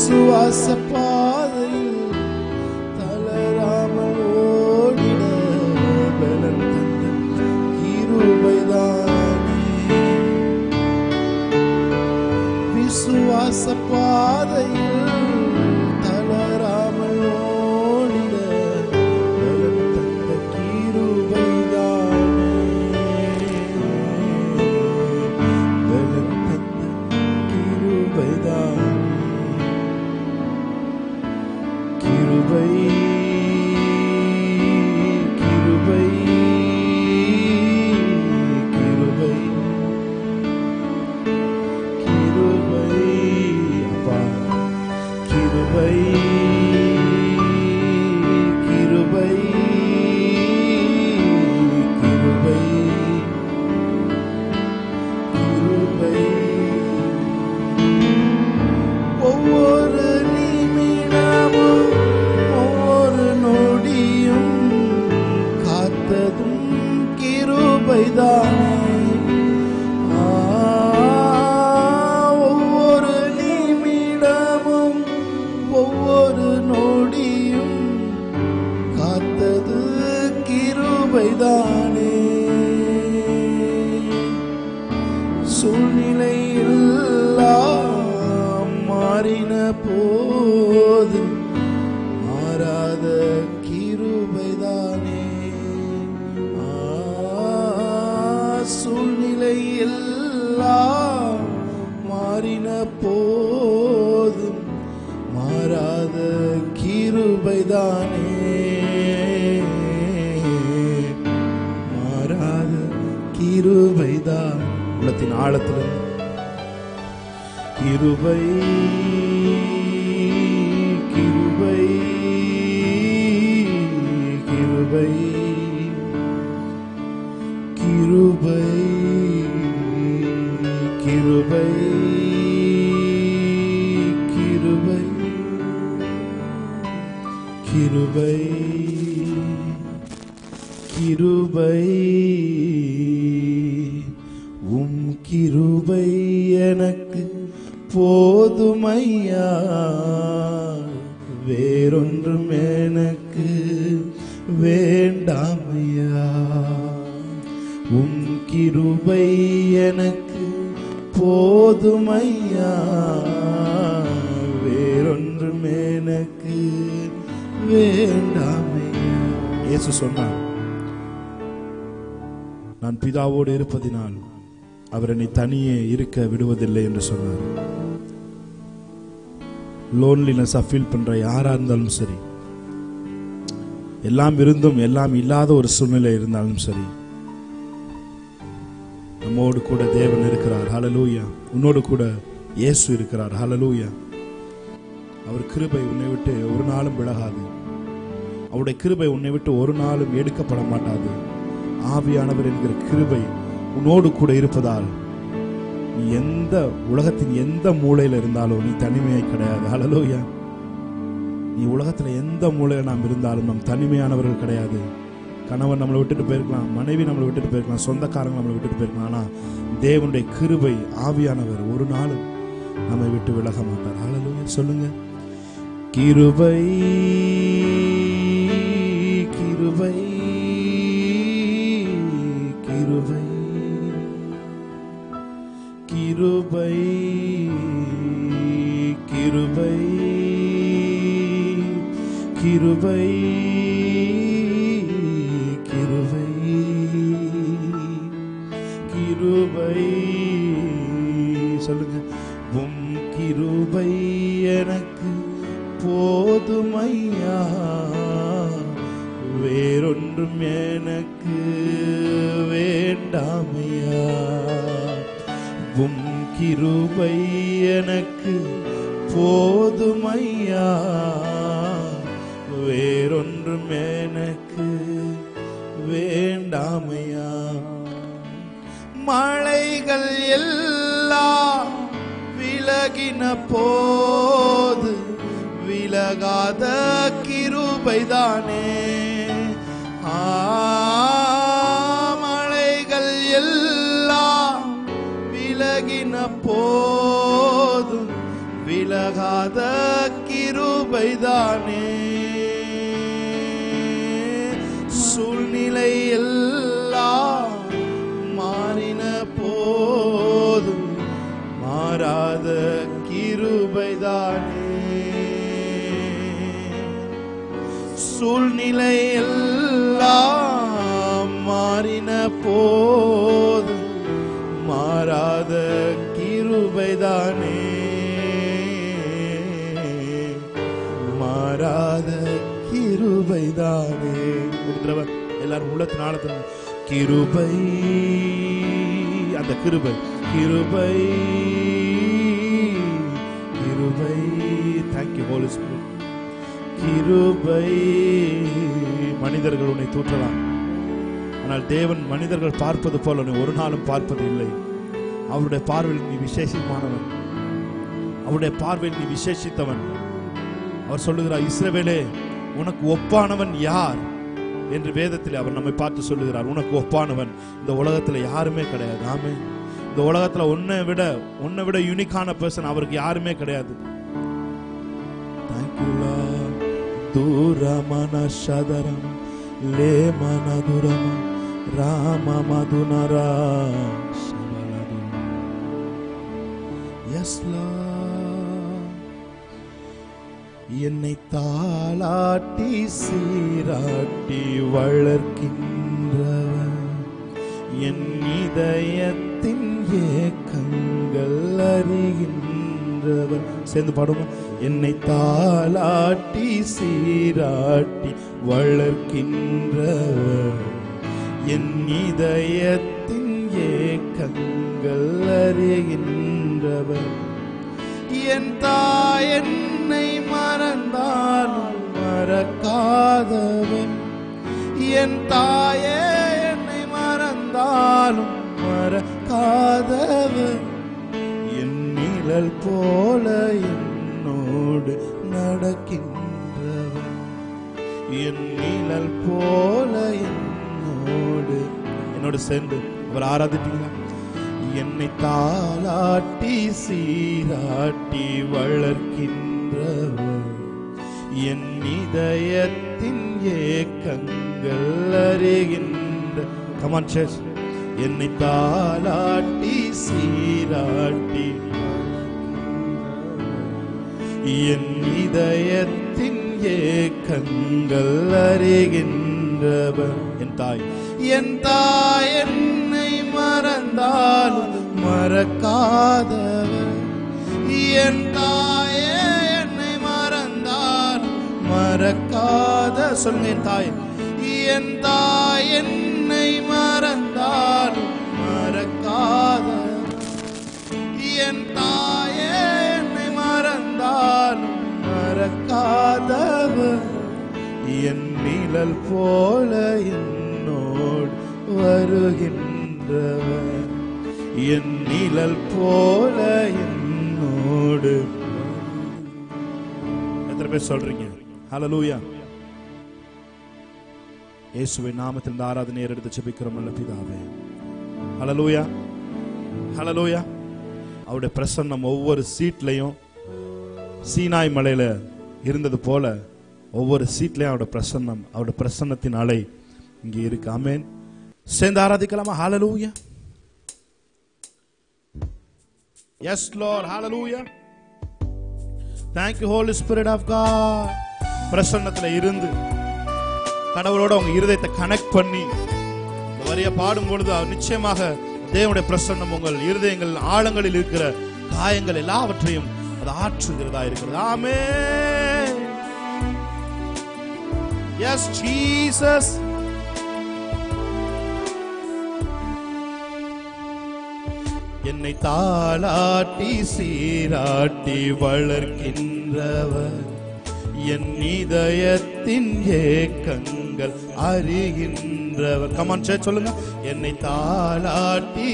விசுவாச பாதையில் தளராமல் ஓடிட பலன் தந்த கிருபைதானே விசுவாச பாதையில் தளராமல் ஓடிட பலன் தந்த கிருபைதானே பலன் தந்த கிருபைதானே கிருபை கிருபை கிருபை கிருபை அப்பா கிருபை கிருபை கிருபை கிருபை ஒவ்வொரு நிமிடமும் ஒவ்வொரு நொடியும் காத்ததும் கிருபைதானே ஆ, ஒவ்வொரு நிமிடமும் ஒவ்வொரு நொடியும் காத்தது கிருபைதானே சூழ்நிலை எல்லாம் மாறின போது மாறாத கிருபைதானே ஆ, சூழ்நிலை எல்லாம் மாறின போதும் மாறாத கிருபைதானே மாறாத கிருபைதான் உள்ளத்தின் ஆழத்திலும் கிருபை கிருபை கிருபை கிருபை கிருபை கிருபை கிருபை கிருபை உம் கிருபை எனக்கு போதுமையா வேறொன்றும் எனக்கு வேண்டாமையா உம் கிருபை எனக்கு போதுமையா வேறொன்றும் எனக்கு வேண்டாமையா இயேசு சொன்னார் நான் பிதாவோடு இருப்பதினால் அவர் என்னை தனியே இருக்க விடுவதில்லை என்று சொன்னார் லோன்லினஸ் ஃபீல் பண்ற யாரா இருந்தாலும் சரி எல்லாம் இருந்தும் எல்லாம் இல்லாத ஒரு சூழ்நிலை இருந்தாலும் சரி நம்மோடு கூட தேவன் இருக்கிறார் ஹalleluya உன்னோடு கூட இயேசு இருக்கிறார் ஹalleluya அவர் கிருபை உன்னை விட்டு ஒரு நாளும் விலகாது அவருடைய கிருபை உன்னை விட்டு ஒரு நாளும் எடுக்கப்பட மாட்டாது ஆவியானவர் என்கிற கிருபை உன்னோடு கூட இருப்பதால் நீ எந்த உலகத்தின் எந்த மூலையில இருந்தாலும் நீ தனிமையாய் கிடையாது ஹalleluya நீ உலகத்துல எந்த மூலையில நாம் இருந்தாலும் நம் தனிமையானவர்கள் கிடையாது கணவன் நம்மளை விட்டுட்டு போயிருக்கலாம் மனைவி நம்மளை விட்டுட்டு போயிருக்கலாம் சொந்தக்காரங்க நம்மளை விட்டுட்டு போயிருக்கலாம் ஆனா தேவனுடைய கிருபை ஆவியானவர் ஒரு நாளும் நம்மை விட்டு விலக மாட்டார் ஹalleluya சொல்லுங்க கிருபை கிருபை கிருபை கிருபை கிருபை கிருபை கிருபை கிருபை சொல்லுங்க உம் கிருபை எனக்கு போதுமையா வேறொன்றும் எனக்கு வேண்டாமையா உம் கிருபை எனக்கு போதுமையா வேறொன்றும் எனக்கு வேண்டாமையா மழைகள் எல்லாம் விலகின போது விலகாத கிருபைதானே ஆ, மழைகள் எல்லாம் விலகின போதும் விலகாத கிருபைதானே சூழ்நிலை எல்லாம் மாறின போதும் மாறாத கிருபைதானே சூழ்நிலை எல்லாம் மாறின போதும் மாறாத கிருபைதானே மாறாத கிருபைதானே ஒரு தடவை எல்லாரும் உள்ளத்தினால சொல்லுங்க. கிருபை அந்த கிருபை கிருபை கிருபை தேங்க்யூ ஹோலி ஸ்பிரிட் கிருபை மனிதர்கள் உன்னை தூற்றலாம் ஆனால் தேவன் மனிதர்கள் பார்ப்பது போல உன்னை ஒரு நாளும் பார்ப்பது இல்லை அவருடைய பார்வையில் நீ விசேஷமானவன் அவருடைய பார்வையில் நீ விசேஷித்தவன் அவர் சொல்லுகிறார் இஸ்ரவேலே உனக்கு ஒப்பானவன் யார் என்று வேதத்தில் அவர் நம்மை பார்த்து சொல்லுகிறார் உனக்கு ஒப்பானவன் இந்த உலகத்துல யாருமே கிடையாது ஆமே இந்த உலகத்துல உன்னை விட உன்னை விட யூனிக்கான பர்சன் அவருக்கு யாருமே கிடையாது Thank you, Lord. దూరమన శదరం లేమన దురమ రామ మధునరా ఎస్ என்னை தாளாட்டி சீராட்டி வளர்க்கின்றவர் என் இதயத்தின் ஏக்கங்கள் அறிகின்றவர் சேர்ந்து பாடுமா என்னை தாளாட்டி சீராட்டி வளர்க்கின்றவர் என் இதயத்தின் ஏக்கங்கள் அறிகின்றவர் என் தாய் என்னை மறந்தாலும் மறக்காதவன் என் தாயே என்னை மறந்தாலும் மறக்காதவன் என் நிழல் போல என்னோடு நடக்கின்றவன் என் நிழல் போல என்னோடு என்னோடு சேர்ந்து அவர் ஆராதிப்பீங்களா என்னை தாளாட்டி சீராட்டி வளர்க்கின்றவர் என் இதயத்தின் ஏக்கங்கள் அறிகின்ற கமான் சேர்ச் என்னை தாளாட்டி சீராட்டி என் இதயத்தின் ஏக்கங்கள் அறிகின்றவர் என் தாய் என் தாய் என்னை மறந்தாலும் மறக்காதவர் என் தாயே என்னை மறந்தாலும் மறக்காத சொல்லுங்க என் தாய் என் தாய் என்னை மறந்தாலும் மறக்காத என் தாயே என்னை மறந்தாலும் மறக்காதவர் என் நிழல் போல என்னோடு வருகின்றவர் என் நிழல் போல என்னோடு எத்தனை பேர் சொல்றீங்க ஹalleluya இயேசுவின் நாமத்தில் இந்த ஆராதனை எடுத்து ஜெபிக்கிறோம் நல்ல பிதாவே ஹalleluya ஹalleluya அவருடைய பிரசன்னம் ஒவ்வொரு சீட்லையும் சீனாய் மலையில இருந்தது போல ஒவ்வொரு சீட்லயும் அவருடைய பிரசன்னம் அவருடைய பிரசன்னத்தின் அலை இங்கே இருக்கு ஆமென் சேர்ந்து ஆராதிக்கலாமா ஹalleluya எஸ் லார்ட் ஹalleluya thank you holy spirit of god பிரசன்னத்துல இருந்து கடவுளோட உங்க இருதயத்தை கனெக்ட் பண்ணி இந்த வரிய பாடும் பொழுது அவர் நிச்சயமாக தேவனுடைய பிரசன்னம் உங்கள் இருதயங்கள் ஆழங்களில் இருக்கிற காயங்கள் எல்லாவற்றையும் அது ஆற்றுகிறதா இருக்கிறது ஆமே எஸ் ஜீசஸ் என்னை தாளாட்டி சீராட்டி வளர்க்கின்றவர் என் இதயத்தின் ஏக்கங்கள் அறிகின்றவர் கமான் சொல்லுங்க என்னை தாளாட்டி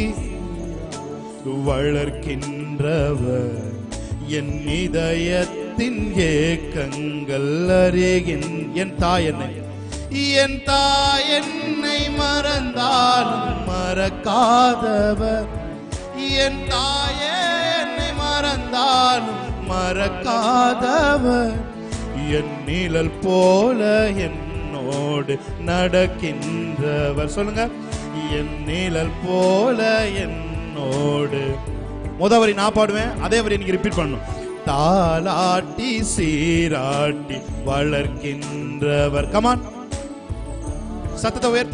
வளர்க்கின்றவர் என் இதயத்தின் ஏக்கங்கள் அறிகின் என் தாய் என்னை என் தாய் என்னை மறந்தாலும் மறக்காதவர் என் தாயே என்னை மறந்தாலும் மறக்காதவர் என் நிழல் போல என்னோடு நடக்கின்றவர் சொல்லுங்க என் நிழல் போல என்னோடு முதவரி நான் பாடுவேன் அதே வரி நீங்க ரிப்பீட் பண்ணணும் தாலாட்டி சீராட்டி வளர்க்கின்றவர் கமான் சத்தத்தை உயர்த்தி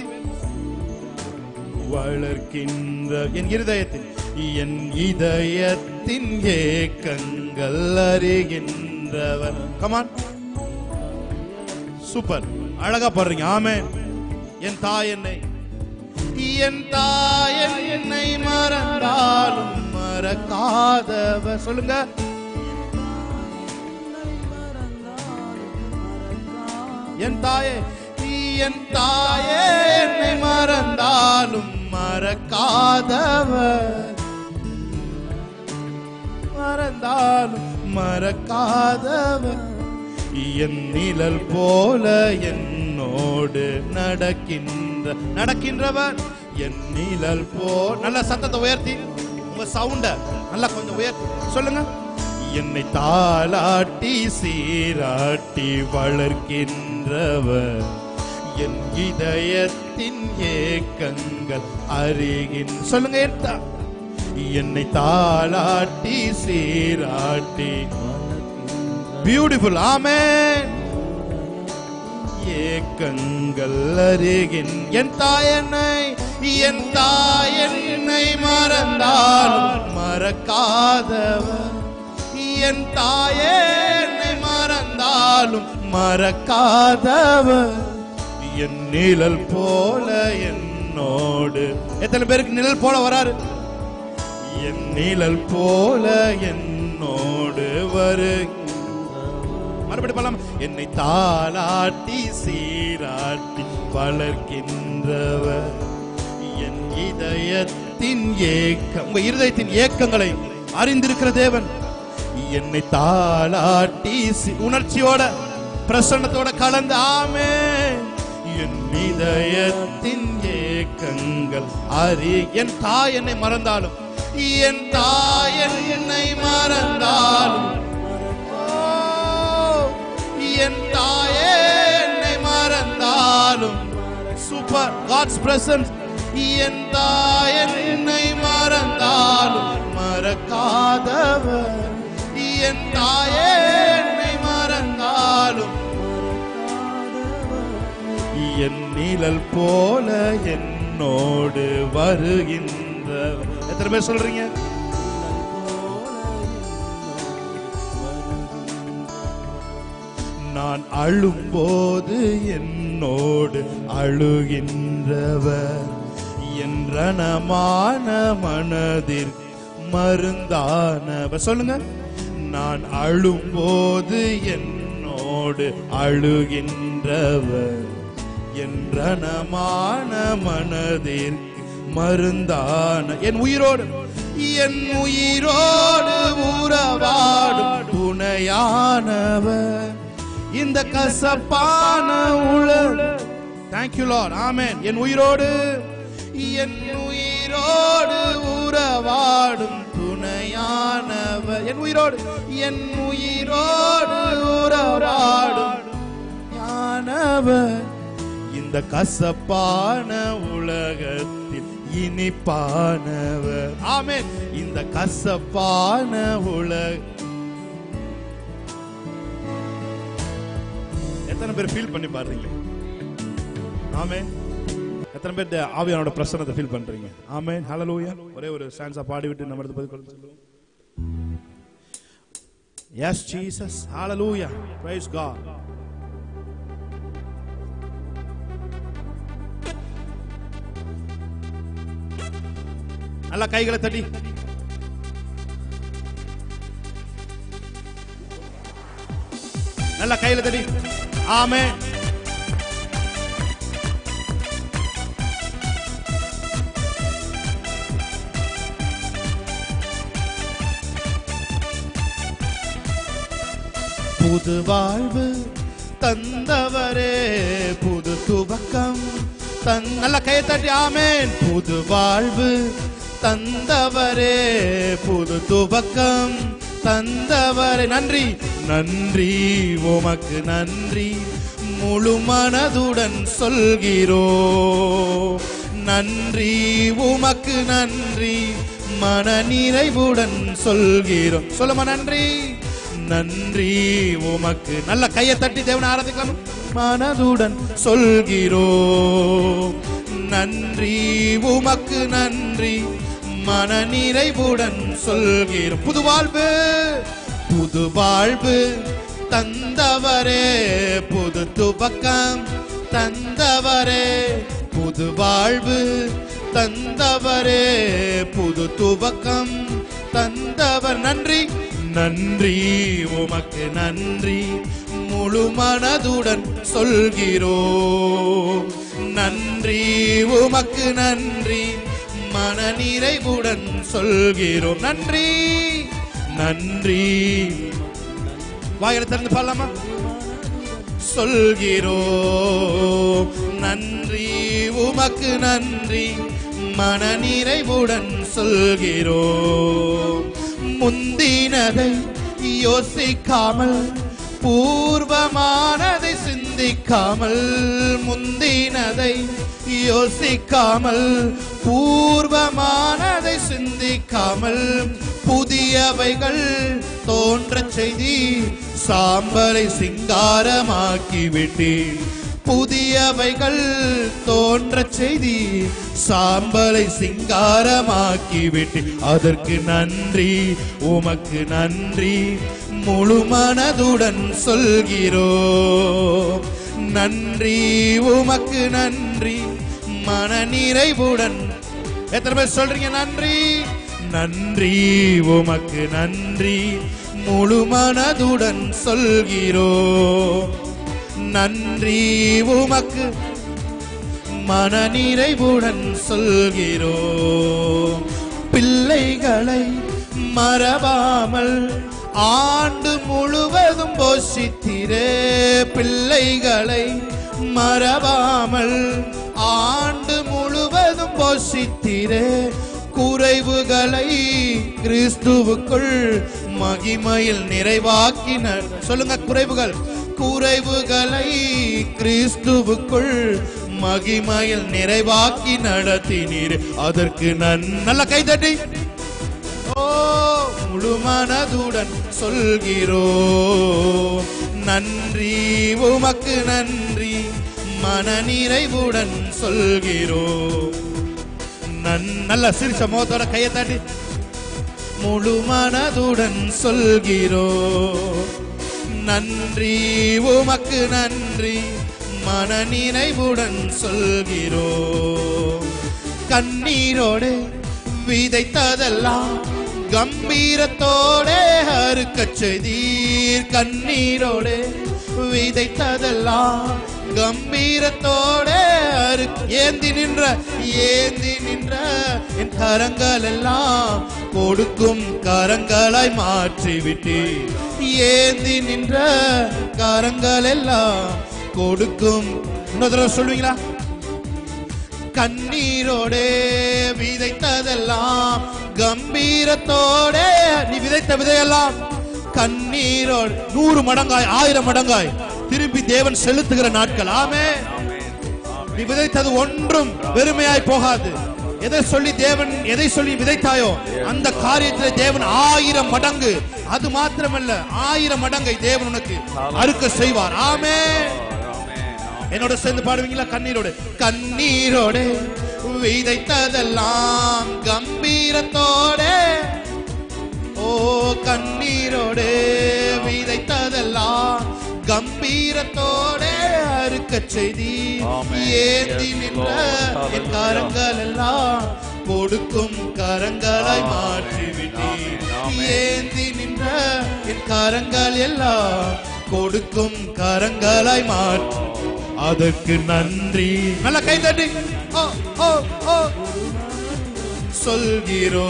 வளர்க்கின்ற என் இருதயத்தின் என் இதயத்தின் ஏக்கங்கள் அறிகின்றவர் கமான் சூப்பர் அழகா பாடுறீங்க ஆமே என் தாய் என்னை என் தாய் என்னை மறந்தாலும் மறக்காதவர் சொல்லுங்க என் தாயே நீ என் தாயே என்னை மறந்தாலும் மறக்காதவர் மறந்தாலும் மறக்காதவர் என் நிழல் போல என்னோடு நடக்கின்ற நடக்கின்றவர் என் நிழல் போ நல்ல சத்தத்தை உயர்த்தி உங்க சவுண்ட நல்லா கொஞ்சம் உயர்த்தி சொல்லுங்க என்னை தாளாட்டி சீராட்டி வளர்க்கின்றவர் என் இதயத்தின் ஏக்கங்கள் அறிகின் சொல்லுங்க என் தா- என்னை தாளாட்டி சீராட்டி பியூட்டிஃபுல் ஆமென் ஏக்கங்கள் அருகின் என் தாயனை என் தாயனை மறந்தாலும் மறக்காதவர் என் தாயே என்னை மறந்தாலும் மறக்காதவர் என் நிழல் போல என்னோடு எத்தனை பேருக்கு நிழல் போல வராரு என் நிழல் போல என்னோடு வரு மறுபடியும் பண்ணலாம் என்னை தாளாட்டி சீராட்டி வளர்க்கின்றவர் என் இதயத்தின் ஏக்கம் உங்க இருதயத்தின் ஏக்கங்களை அறிந்திருக்கிற தேவன் என்னை தாளாட்டி சி- உணர்ச்சியோட பிரசன்னத்தோட கலந்து ஆமே என் இதயத்தின் ஏக்கங்கள் அறி என் தாய் என்னை மறந்தாலும் என் தாய் என்னை மறந்தாலும் ஓ, என் தாயே என்னை மறந்தாலும் சூப்பர் காட்ஸ் பிரசன்ஸ் என் தாய் என்னை மறந்தாலும் மறக்காதவர் என் தாயே என்னை மறந்தாலும் என் நிழல் போல என்னோடு வருகின்ற எத்தனை பேர் சொல்றீங்க நான் அழும்போது என்னோடு அழுகின்றவர் என் ரணமான மனதிற்கு மருந்தானவர் சொல்லுங்க நான் அழும்போது என்னோடு அழுகின்றவர் என் ரணமான மனதிற்கு மருந்தான என் உயிரோடு என் உயிரோடு உறவாடும் துணையானவர் இந்த கசப்பான உலக தேங்க்யூ லார்ட் ஆமென் என் உயிரோடு என் உயிரோடு உறவாடும் துணையானவர் என் உயிரோடு என் உயிரோடு உறவாடும் ஞானவர் இந்த கசப்பான உலகத்தில் இனிப்பானவர் ஆமென் இந்த கசப்பான உலக எத்தனை பேர் ஃபீல் பண்ணி பாருங்க ஆமென் எத்தனை பேர் இந்த ஆவியானோட பிரசன்னத்தை ஃபீல் பண்றீங்க ஆமென் ஹalleluya ஒரே ஒரு ஸ்டான்ஸா பாடி விட்டு நம்ம அடுத்து பதில் சொல்லுவோம் எஸ் ஜீசஸ் ஹalleluya praise god நல்லா கைகளை தட்டி நல்லா கையில தட்டி ஆமே புது வாழ்வு தந்தவரே புது துவக்கம் தன் நல்ல கையை தட்டி ஆமேன் புது வாழ்வு தந்தவரே புது துவக்கம் தந்தவரை நன்றி நன்றி உமக்கு நன்றி முழு மனதுடன் சொல்கிறோ நன்றி உமக்கு நன்றி மன நிறைவுடன் சொல்கிறோம் சொல்லுமா நன்றி நன்றி உமக்கு நல்ல கையை தட்டி தேவனை ஆராதிக்கலாம் மனதுடன் சொல்கிறோ நன்றி உமக்கு நன்றி மன நிறைவுடன் சொல்கிறோம் புது வாழ்வு புது வாழ்வு தந்தவரே புது துவக்கம் தந்தவரே புது வாழ்வு தந்தவரே புது துவக்கம் தந்தவர் நன்றி நன்றி உமக்கு நன்றி முழு மனதுடன் சொல்கிறோ நன்றி உமக்கு நன்றி மன நிறைவுடன் சொல்கிறோம் நன்றி நன்றி வாயில திறந்து பாடலாமா சொல்கிறோ நன்றி உமக்கு நன்றி மன நிறைவுடன் சொல்கிறோ முந்தினதை யோசிக்காமல் பூர்வமானதை சிந்திக்காமல் முந்தினதை யோசிக்காமல் பூர்வமானதை சிந்திக்காமல் புதியவைகள் தோன்றச் செய்தி சாம்பலை சிங்காரமாக்கி விட்டேன் புதியவைகள் தோன்றச் செய்தி சாம்பலை சிங்காரமாக்கி விட்டேன் அதற்கு நன்றி உமக்கு நன்றி முழு மனதுடன் சொல்கிறோ நன்றி உமக்கு நன்றி மன நிறைவுடன் எத்தனை பேர் சொல்றீங்க நன்றி நன்றி உமக்கு நன்றி முழு மனதுடன் சொல்கிறோ நன்றி உமக்கு மன நிறைவுடன் சொல்கிறோ பிள்ளைகளை மறவாமல் ஆண்டு முழுவதும் போஷித்திரே பிள்ளைகளை மறவாமல் ஆண்டு முழுவதும் போஷித்திரே குறைவுகளை கிறிஸ்துவுக்குள் மகிமையில் நிறைவாக்கினர் சொல்லுங்க குறைவுகள் குறைவுகளை கிறிஸ்துவுக்குள் மகிமையில் நிறைவாக்கி நடத்தினீர் அதற்கு நன் நல்ல கைதட்டி ஓ முழு மனதுடன் சொல்கிறோ நன்றி உமக்கு நன்றி மன நிறைவுடன் சொல்கிறோ நன் நல்ல சிரிச்ச முகத்தோட கையை தட்டி முழு மனதுடன் சொல்கிறோ நன்றி உமக்கு நன்றி மன நினைவுடன் சொல்கிறோ கண்ணீரோடு விதைத்ததெல்லாம் கம்பீரத்தோட அறுக்கச் செய்தீர் கண்ணீரோடு விதைத்ததெல்லாம் கம்பீரத்தோட அறு ஏந்தி நின்ற ஏந்தி நின்ற என் கரங்கள் எல்லாம் கொடுக்கும் கரங்களாய் மாற்றி விட்டீர் ஏந்தி நின்ற கரங்கள் எல்லாம் கொடுக்கும் இன்னொரு தடவை சொல்லுவீங்களா கண்ணீரோடே விதைத்ததெல்லாம் கம்பீரத்தோட நீ விதைத்த விதையெல்லாம் கண்ணீரோடு நூறு மடங்காய் ஆயிரம் மடங்காய் திருப்பி தேவன் செலுத்துகிற நாட்கள் ஆமே நீ விதைத்தது ஒன்றும் வெறுமையாய் போகாது எதை சொல்லி தேவன் எதை சொல்லி விதைத்தாயோ அந்த காரியத்தில் தேவன் ஆயிரம் மடங்கு அது மாத்திரமல்ல ஆயிரம் மடங்கை தேவன் உனக்கு அறுக்க செய்வார் ஆமே என்னோட சேர்ந்து பாடுவீங்களா கண்ணீரோடு கண்ணீரோடு விதைத்ததெல்லாம் கம்பீரத்தோட ஓ கண்ணீரோடு விதைத்ததெல்லாம் கம்பீரத்தோட அறுக்க செய்தி ஆமென். ஏந்தி Yes, நின்ற Lord. என் கரங்கள் எல்லாம் கொடுக்கும் கரங்களாய் ஆமென். மாற்றி விட்டீர் ஆமென். ஆமென். ஏந்தி நின்ற என் கரங்கள் எல்லாம் கொடுக்கும் கரங்களாய் மாற்றி அதற்கு நன்றி நல்ல கை தட்டி ஓ ஓ ஓ சொல்கிறோ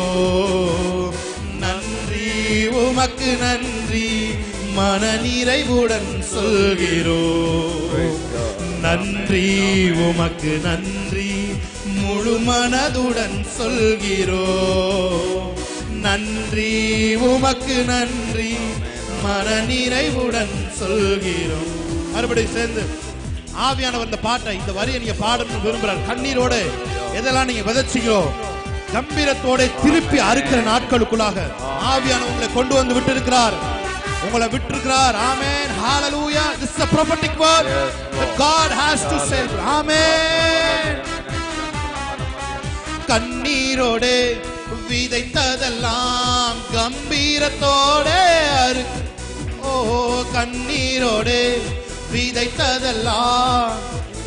நன்றி உமக்கு நன்றி மன நிறைவுடன் சொல்கிறோ நன்றி உமக்கு நன்றி முழு மனதுடன் சொல்கிறோ நன்றி நன்றி உமக்கு நன்றி மன நிறைவுடன் சொல்கிறோம் மறுபடியும் சேர்ந்து ஆவியானவர் இந்த பாட்டை இந்த வரியை நீங்க பாடணும்னு விரும்புறார் கண்ணீரோட எதெல்லாம் நீங்க விதைச்சீங்களோ கம்பீரத்தோட திருப்பி அறுக்கிற நாட்களுக்குள்ளாக ஆவியானவர் உங்களை கொண்டு வந்து விட்டு இருக்கிறார் உங்களை விட்டிருக்கிறார் ஆமென் ஹalleluya this is a prophetic word that god has to say ஆமென் கண்ணீரோடு விதைத்ததெல்லாம் கம்பீரத்தோட அறு ஓ கண்ணீரோடு விதைத்ததெல்லாம்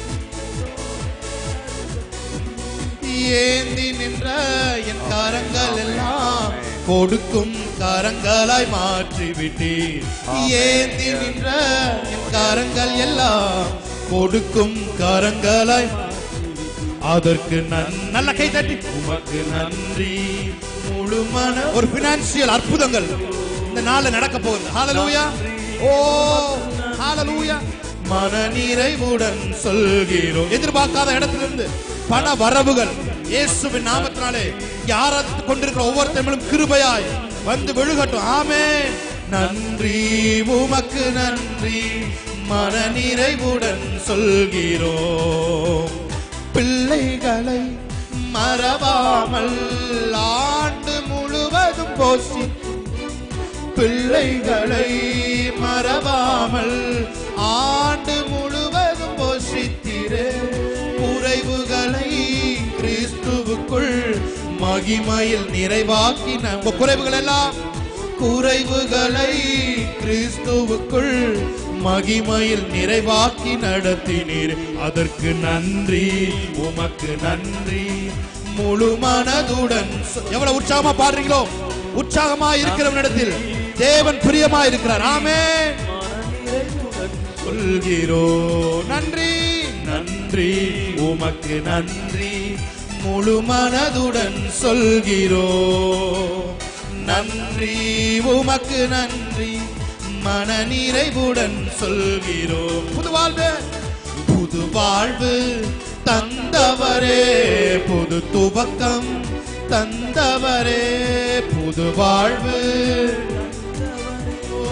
ஏந்தி நின்ற என் கரங்கள் எல்லாம் கொடுக்கும் கரங்களாய் மாற்றி விட்டீர் ஏந்தி நின்ற என் கரங்கள் எல்லாம் கொடுக்கும் கரங்களாய் அதற்கு நன் நல்ல கை தட்டி உமக்கு நன்றி முழுமன ஒரு பினான்சியல் அற்புதங்கள் இந்த நாள்ல நடக்க போகுது ஹalleluya ஓ ஹalleluya மன நிறைவுடன் சொல்கிறோம் எதிர்பார்க்காத இடத்திலிருந்து பண வரவுகள் இயேசுவின் நாமத்தினாலே யாராத்து கொண்டிருக்கிற ஒவ்வொருத்தரும் கிருபையாய் வந்து விழுகட்டும் ஆமே நன்றி உமக்கு நன்றி மன நிறைவுடன் சொல்கிறோம் பிள்ளைகளை மறவாமல் ஆண்டு முழுவதும் போசி பிள்ளைகளை மறவாமல் ஆண்டு முழுவதும் போஷித்திரே குறைவுகளை கிறிஸ்துவுக்குள் மகிமையில் நிறைவாக்கின உங்க குறைவுகள் எல்லாம் குறைவுகளை கிறிஸ்துவுக்குள் மகிமையில் நிறைவாக்கி நடத்தினீர் அதற்கு நன்றி உமக்கு நன்றி முழு மனதுடன் சொ- எவ்வளவு உற்சாகமா பாடுறீங்களோ உற்சாகமா இருக்கிறவனிடத்தில் தேவன் பிரியமா இருக்கிறார் ஆமே சொல்கிறோ நன்றி நன்றி உமக்கு நன்றி முழு மனதுடன் சொல்கிறோ நன்றி உமக்கு நன்றி மன நிறைவுடன் சொல்கிறோம் புது வாழ்வு புது வாழ்வு தந்தவரே புது துவக்கம் தந்தவரே புது வாழ்வு ஓ,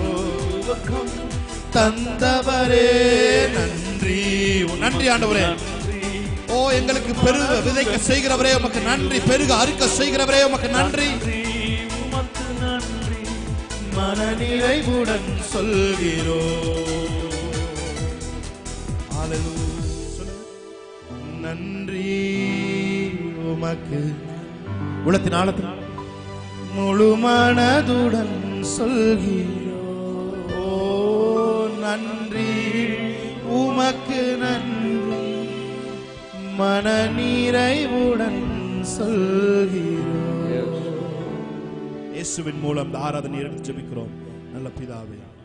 தந்தவரே நன்றி நன்றி ஆண்டவரே ஓ எங்களுக்கு பெருக விதைக்க செய்கிறவரே உமக்கு நன்றி பெருக அறுக்க செய்கிறவரே உமக்கு நன்றி உமக்கு நன்றி மனநிறைவுடன் சொல்கிறோம் Hallelujah. சொல்லுங்க. நன்றி உமக்கு உளத்தின் ஆழத்தில் முழு மனதுடன் சொல்கிறோம் ஓ நன்றி உமக்கு நன்றி மனநிறைவுடன் சொல்கிறோம் இயேசுவின் மூலம் இந்த ஆராதனை எடுத்து ஜெபிக்கிறோம் நல்ல பிதாவே